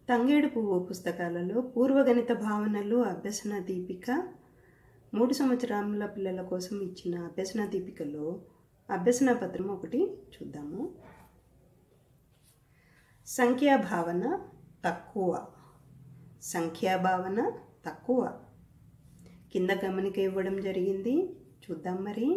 తంగేడు పువ్వు పుస్తకాలలో పూర్వగణిత భావనలు అభ్యసన దీపిక మూడు సంవత్సరాల పిల్లల కోసం ఇచ్చిన అభ్యసన దీపికలో అభ్యసన పత్రం ఒకటి చూద్దాము సంఖ్యాభావన తక్కువ సంఖ్యాభావన తక్కువ కింద గమనిక ఇవ్వడం జరిగింది చూద్దాం మరి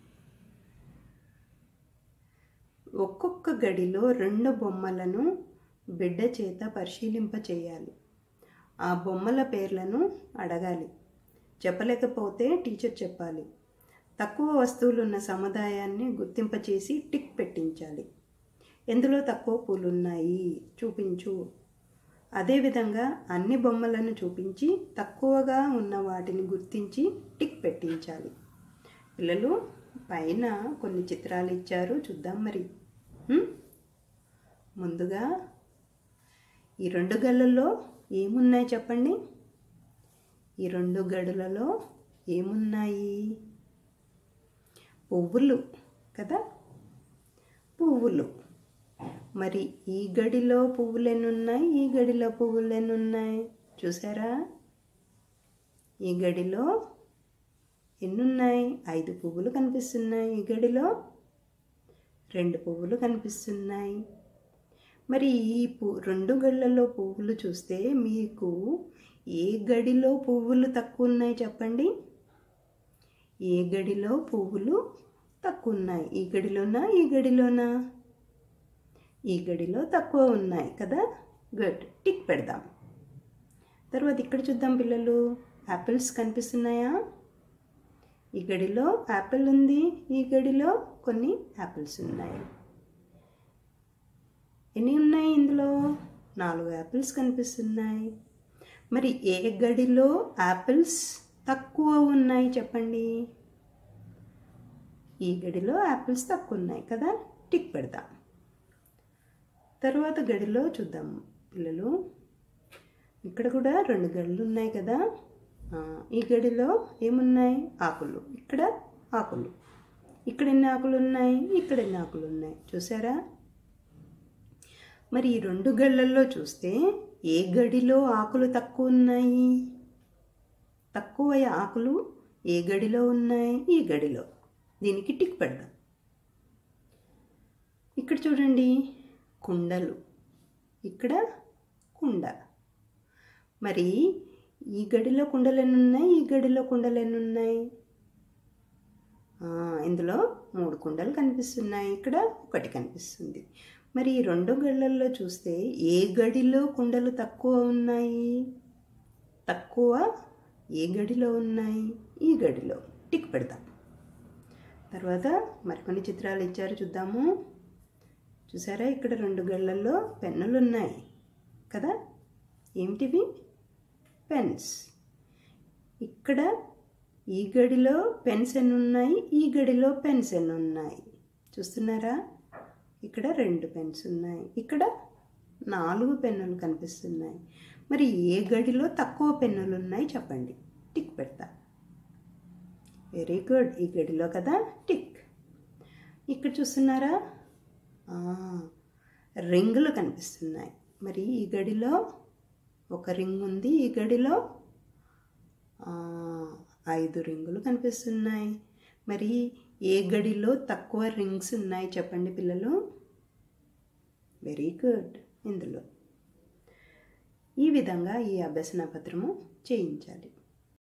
ఒక్కొక్క గడిలో రెండు బొమ్మలను బిడ్డ చేత పరిశీలింప చేయాలి ఆ బొమ్మల పేర్లను అడగాలి చెప్పలేకపోతే టీచర్ చెప్పాలి తక్కువ వస్తువులు ఉన్న సముదాయాన్ని గుర్తింపచేసి టిక్ పెట్టించాలి ఎందులో తక్కువ పూలున్నాయి చూపించు అదేవిధంగా అన్ని బొమ్మలను చూపించి తక్కువగా ఉన్న వాటిని గుర్తించి టిక్ పెట్టించాలి పిల్లలు పైన కొన్ని చిత్రాలు ఇచ్చారు చూద్దాం మరి హ్మ్? ముందుగా ఈ రెండు గళ్ళల్లో ఏమున్నాయి చెప్పండి ఈ రెండు గడులలో ఏమున్నాయి పువ్వులు కదా పువ్వులు మరి ఈ గడిలో పువ్వులు ఎన్ని ఉన్నాయి ఈ గడిలో పువ్వులు ఎన్ని ఉన్నాయి చూసారా ఈ గడిలో ఎన్నున్నాయి ఐదు పువ్వులు కనిపిస్తున్నాయి ఈ గడిలో రెండు పువ్వులు కనిపిస్తున్నాయి మరి ఈ పు రెండు గళ్ళల్లో పువ్వులు చూస్తే మీకు ఏ గడిలో పువ్వులు తక్కువ ఉన్నాయి చెప్పండి ఏ గడిలో పువ్వులు తక్కువ ఉన్నాయి ఈ గడిలోనా ఈ గడిలోనా ఈ గడిలో తక్కువ ఉన్నాయి కదా గుడ్ టిక్ పెడదాం తర్వాత ఇక్కడ చూద్దాం పిల్లలు యాపిల్స్ కనిపిస్తున్నాయా ఈ గడిలో యాపిల్ ఉంది ఈ గడిలో కొన్ని యాపిల్స్ ఉన్నాయి ఎన్ని ఉన్నాయి ఇందులో నాలుగు యాపిల్స్ కనిపిస్తున్నాయి మరి ఏ గడిలో యాపిల్స్ తక్కువ ఉన్నాయి చెప్పండి ఈ గడిలో యాపిల్స్ తక్కువ ఉన్నాయి కదా టిక్ పెడదాం తర్వాత గడిలో చూద్దాం పిల్లలు ఇక్కడ కూడా రెండు గడులు ఉన్నాయి కదా ఆ, ఈ గడిలో ఏమున్నాయి ఆకులు ఇక్కడ ఆకులు ఇక్కడ ఎన్ని ఆకులు ఉన్నాయి ఇక్కడ ఎన్ని ఆకులు ఉన్నాయి చూసారా మరి ఈ రెండు గళ్ళల్లో చూస్తే ఏ గడిలో ఆకులు తక్కువ ఉన్నాయి తక్కువ ఆకులు ఏ గడిలో ఉన్నాయి ఈ గడిలో దీనికి టిక్ పెడదాం ఇక్కడ చూడండి కుండలు ఇక్కడ కుండ మరి ఈ గడిలో కుండలు ఎన్ని ఉన్నాయి ఈ గడిలో కుండలు ఎన్ని ఉన్నాయి ఆ, ఇందులో మూడు కుండలు కనిపిస్తున్నాయి ఇక్కడ ఒకటి కనిపిస్తుంది మరి ఈ రెండు గళ్ళల్లో చూస్తే ఏ గడిలో కుండలు తక్కువ ఉన్నాయి తక్కువ ఏ గడిలో ఉన్నాయి ఈ గడిలో టిక్ పెడదాం తర్వాత మరికొన్ని చిత్రాలు ఇచ్చారు చూద్దాము చూసారా ఇక్కడ రెండు గళ్ళల్లో పెన్నులు ఉన్నాయి కదా ఏమిటివి పెన్స్ ఇక్కడ ఈ గడిలో పెన్స్ ఎన్ని ఉన్నాయి ఈ గడిలో పెన్స్ ఎన్ని ఉన్నాయి చూస్తున్నారా ఇక్కడ రెండు పెన్స్ ఉన్నాయి ఇక్కడ నాలుగు పెన్నులు కనిపిస్తున్నాయి మరి ఏ గడిలో తక్కువ పెన్నులు ఉన్నాయి చెప్పండి టిక్ పెడతా వెరీ గుడ్ ఈ గడిలో కదా టిక్ ఇక్కడ చూస్తున్నారా ఆ, రింగులు కనిపిస్తున్నాయి మరి ఈ గడిలో ఒక రింగ్ ఉంది ఈ గడిలో ఆ, ఐదు రింగులు కనిపిస్తున్నాయి మరి ఏ గడిలో తక్కువ రింగ్స్ ఉన్నాయి చెప్పండి పిల్లలు వెరీ గుడ్ ఇందులో ఈ విధంగా ఈ అభ్యసన పత్రము చేయించాలి